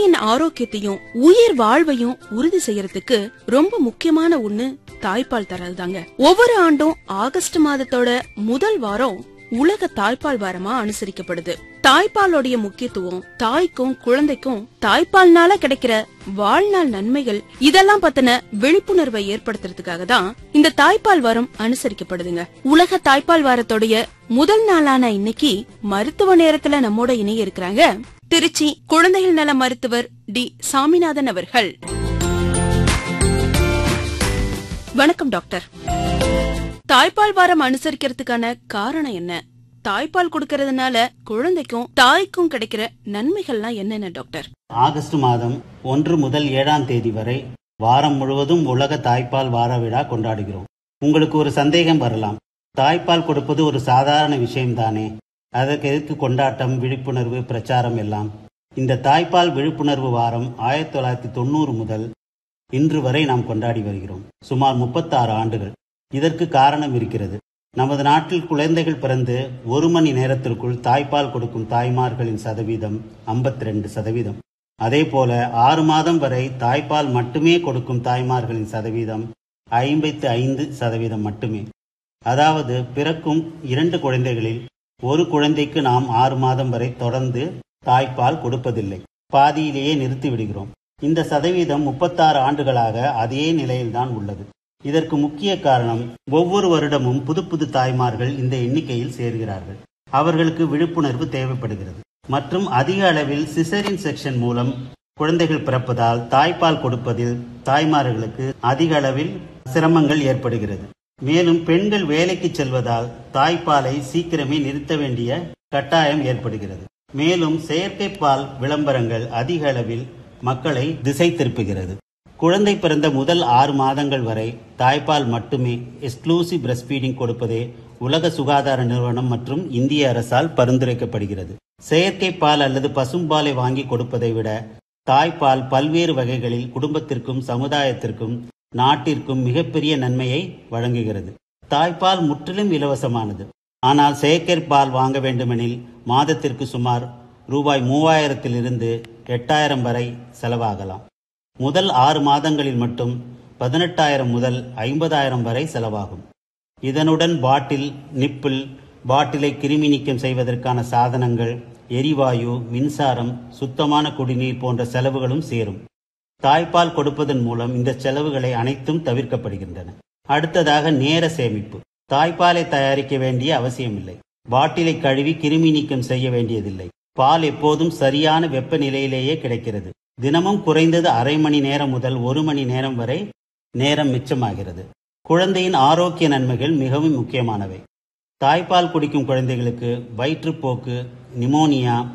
குழந்தையின் ஆரோக்கியத்தையும் உயிர் வாழ்வையும் உறுதி செய்யறதுக்கு ரொம்ப முக்கியமான ஒண்ணு தாய்ப்பால் தரதுதாங்க ஒவ்வொரு ஆண்டும் ஆகஸ்ட் மாதத்தோட முதல் வாரம் உலக தாய்ப்பால் வாரமா அனுசரிக்கப்படுது தாய்ப்பாலோடைய முக்கியத்துவம் தாய்க்கும் குழந்தைக்கும் தாய்ப்பால்னால கிடைக்கிற வாழ்நாள் நன்மைகள் இதெல்லாம் பத்தின விழிப்புணர்வை ஏற்படுத்துறதுக்காக தான் இந்த தாய்ப்பால் வாரம் அனுசரிக்கப்படுதுங்க உலக தாய்ப்பால் வாரத்தோடைய முதல் நாளான இன்னைக்கு மருத்துவ நேரத்துல நம்மோட இணைய இருக்கிறாங்க திருச்சி குழந்தைகள் நல மருத்துவர் டி சாமிநாதன் அவர்கள் வணக்கம் டாக்டர் தாய்ப்பால் வாரம் அனுசரிக்கிறதுக்கான காரணம் என்ன தாய்ப்பால் கொடுக்கறதுனால குழந்தைக்கும் தாய்க்கும் கிடைக்கிற நன்மைகள்லாம் என்னென்ன டாக்டர் ஆகஸ்ட் மாதம் ஒன்று முதல் ஏழாம் தேதி வரை வாரம் முழுவதும் உலக தாய்ப்பால் வார விழா கொண்டாடுகிறோம் உங்களுக்கு ஒரு சந்தேகம் வரலாம் தாய்ப்பால் கொடுப்பது ஒரு சாதாரண விஷயம்தானே அதற்கு எதுக்கு கொண்டாட்டம் விழிப்புணர்வு பிரச்சாரம் எல்லாம் இந்த தாய்ப்பால் விழிப்புணர்வு வாரம் ஆயிரத்தி தொள்ளாயிரத்தி தொண்ணூறு முதல் இன்று வரை நாம் கொண்டாடி வருகிறோம் சுமார் முப்பத்தாறு ஆண்டுகள் இதற்கு காரணம் இருக்கிறது நமது நாட்டில் குழந்தைகள் பிறந்து ஒரு மணி நேரத்திற்குள் தாய்ப்பால் கொடுக்கும் தாய்மார்களின் சதவீதம் 52% சதவீதம் அதே போல ஆறு மாதம் வரை தாய்ப்பால் மட்டுமே கொடுக்கும் தாய்மார்களின் சதவீதம் ஐம்பத்தி ஐந்து சதவீதம் மட்டுமே அதாவது பிறக்கும் இரண்டு குழந்தைகளில் ஒரு குழந்தைக்கு நாம் ஆறு மாதம் வரை தொடர்ந்து தாய்ப்பால் கொடுப்பதில்லை பாதியிலேயே நிறுத்தி விடுகிறோம் இந்த சதவீதம் முப்பத்தாறு ஆண்டுகளாக அதே நிலையில்தான் உள்ளது இதற்கு முக்கிய காரணம் ஒவ்வொரு வருடமும் புது புது தாய்மார்கள் இந்த எண்ணிக்கையில் சேர்கிறார்கள் அவர்களுக்கு விழிப்புணர்வு தேவைப்படுகிறது மற்றும் அதிக அளவில் சிசரின் செக்ஷன் மூலம் குழந்தைகள் பிறப்பதால் தாய்ப்பால் கொடுப்பதில் தாய்மார்களுக்கு அதிக அளவில் சிரமங்கள் ஏற்படுகிறது மேலும் பெண்கள் வேலைக்கு செல்வதால் தாய்ப்பாலை சீக்கிரமே நிறுத்த வேண்டிய கட்டாயம் ஏற்படுகிறது மேலும் செயற்கை பால் விளம்பரங்கள் அதிக அளவில் மக்களை திசை திருப்புகிறது குழந்தை பிறந்த முதல் ஆறு மாதங்கள் வரை தாய்ப்பால் மட்டுமே எக்ஸ்க்ளூசிவ் பிரஸ்ட் ஃபீடிங் கொடுப்பதே உலக சுகாதார நிறுவனம் மற்றும் இந்திய அரசால் பரிந்துரைக்கப்படுகிறது செயற்கை பால் அல்லது பசும்பாலை வாங்கி கொடுப்பதை விட தாய்ப்பால் பல்வேறு வகைகளில் குடும்பத்திற்கும் சமுதாயத்திற்கும் நாட்டிற்கும் மிகப்பெரிய நன்மையை வழங்குகிறது தாய்ப்பால் முற்றிலும் இலவசமானது ஆனால் செயற்கை பால் வாங்க வேண்டுமெனில் மாதத்திற்கு சுமார் ரூபாய் மூவாயிரத்திலிருந்து எட்டாயிரம் வரை செலவாகலாம் முதல் ஆறு மாதங்களில் மட்டும் பதினெட்டாயிரம் முதல் ஐம்பதாயிரம் வரை செலவாகும் இதனுடன் பாட்டில் நிப்பிள் பாட்டிலை கிருமி நீக்கம் செய்வதற்கான சாதனங்கள் எரிவாயு மின்சாரம் சுத்தமான குடிநீர் போன்ற செலவுகளும் சேரும் தாய்ப்பால் கொடுப்பதன் மூலம் இந்த செலவுகளை அனைத்தும் தவிர்க்கப்படுகின்றன அடுத்ததாக நேர சேமிப்பு தாய்ப்பாலை தயாரிக்க வேண்டிய அவசியமில்லை பாட்டிலை கழுவி கிருமி நீக்கம் செய்ய வேண்டியதில்லை பால் எப்போதும் சரியான வெப்பநிலையிலேயே கிடைக்கிறது தினமும் குறைந்தது அரை மணி நேரம் முதல் ஒரு மணி நேரம் வரை நேரம் மிச்சமாகிறது குழந்தையின் ஆரோக்கிய நன்மைகள் மிகவும் முக்கியமானவை தாய்ப்பால் குடிக்கும் குழந்தைகளுக்கு வயிற்றுப்போக்கு நிமோனியா